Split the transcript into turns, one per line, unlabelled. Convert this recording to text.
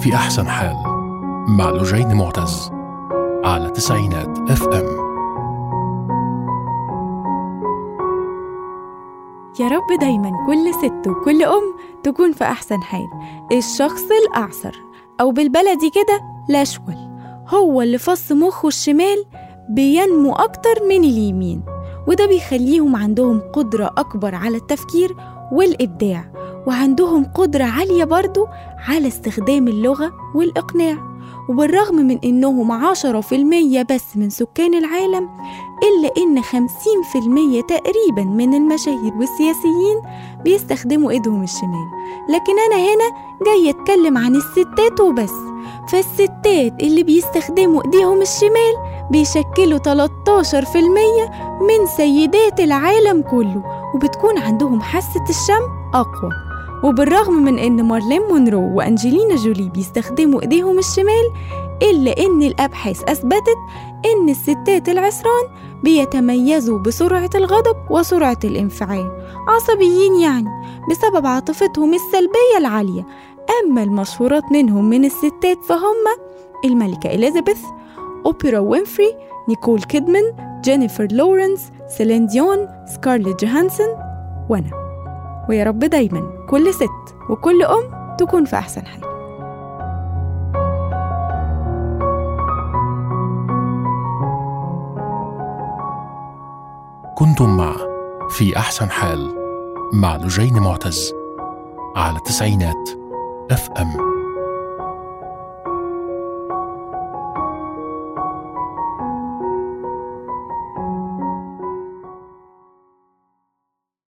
في أحسن حال مع لجين معتز على تسعينات اف ام
يا رب دايما كل ست وكل أم تكون في أحسن حال الشخص الأعسر أو بالبلدي كده الأشول هو اللي فص مخه الشمال بينمو أكتر من اليمين وده بيخليهم عندهم قدرة أكبر على التفكير والإبداع وعندهم قدرة عالية برضو على استخدام اللغة والإقناع وبالرغم من إنهم عشرة في المية بس من سكان العالم إلا إن خمسين في المية تقريبا من المشاهير والسياسيين بيستخدموا إيدهم الشمال لكن أنا هنا جاي أتكلم عن الستات وبس فالستات اللي بيستخدموا إيديهم الشمال بيشكلوا 13% من سيدات العالم كله وبتكون عندهم حاسة الشم أقوى وبالرغم من إن مارلين مونرو وأنجلينا جولي بيستخدموا إيديهم الشمال إلا إن الأبحاث أثبتت إن الستات العسران بيتميزوا بسرعة الغضب وسرعة الانفعال عصبيين يعني بسبب عاطفتهم السلبية العالية أما المشهورات منهم من الستات فهم الملكة إليزابيث أوبرا وينفري نيكول كيدمان جينيفر لورنس سيلين ديون سكارليت جوهانسون وأنا ويا رب دايما كل ست وكل أم تكون في أحسن حال
كنتم مع في أحسن حال مع لجين معتز على تسعينات اف ام